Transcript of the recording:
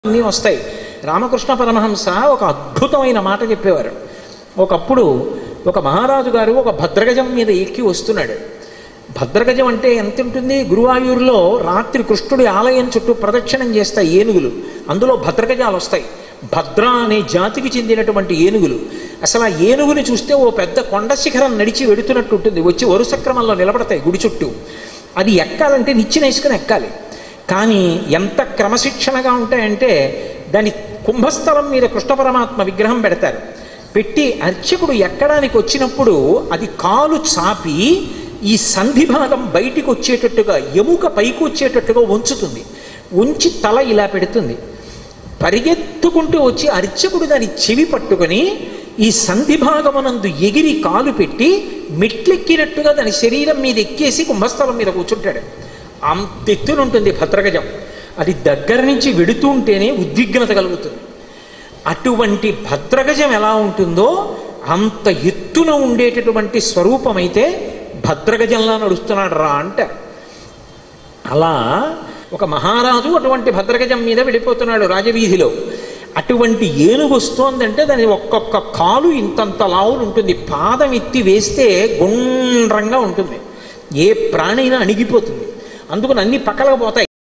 అన్నీ వస్తాయి రామకృష్ణ పరమహంస ఒక అద్భుతమైన మాట చెప్పేవారు ఒకప్పుడు ఒక మహారాజు గారు ఒక భద్రగజం మీద ఎక్కి వస్తున్నాడు భద్రగజం అంటే ఎంత ఉంటుంది గురువాయూరులో రాత్రి కృష్ణుడి ఆలయం చుట్టూ ప్రదక్షిణం చేస్తాయి ఏనుగులు అందులో భద్రగజాలు వస్తాయి భద్ర అనే జాతికి చెందినటువంటి ఏనుగులు అసలు ఆ ఏనుగుని చూస్తే ఓ పెద్ద కొండ శిఖరం నడిచి వెడుతున్నట్టు ఉంటుంది వచ్చి వరుస క్రమంలో నిలబడతాయి గుడి చుట్టూ అది ఎక్కాలంటే నిచ్చెన వేసుకుని ఎక్కాలి కానీ ఎంత క్రమశిక్షణగా ఉంటాయంటే దాని కుంభస్థలం మీద కృష్ణ పరమాత్మ విగ్రహం పెడతారు పెట్టి అర్చకుడు ఎక్కడానికి వచ్చినప్పుడు అది కాలు చాపి ఈ సంధి భాగం బయటికి వచ్చేటట్టుగా ఎముక పైకి వచ్చేటట్టుగా ఉంచుతుంది ఉంచి తల ఇలా పెడుతుంది పరిగెత్తుకుంటూ వచ్చి అర్చకుడు దాని చెవి పట్టుకొని ఈ సంధి భాగమునందు ఎగిరి కాలు పెట్టి మెట్లెక్కినట్టుగా దాని శరీరం మీద ఎక్కేసి కుంభస్థలం మీద కూర్చుంటాడు అంత ఎత్తునుంటుంది భద్రగజం అది దగ్గర నుంచి వెడుతూ ఉంటేనే ఉద్విగ్నత కలుగుతుంది అటువంటి భద్రగజం ఎలా ఉంటుందో అంత ఎత్తున ఉండేటటువంటి స్వరూపమైతే భద్రగజంలా నడుస్తున్నాడు రా అంటారు అలా ఒక మహారాజు అటువంటి భద్రగజం మీద వెళ్ళిపోతున్నాడు రాజవీధిలో అటువంటి ఏనుగు వస్తోందంటే దాని ఒక్కొక్క కాలు ఇంతంత లావులు ఉంటుంది పాదం ఎత్తి వేస్తే గుండ్రంగా ఉంటుంది ఏ ప్రాణైనా అణిగిపోతుంది అందుకని అన్ని పక్కలకు పోతాయి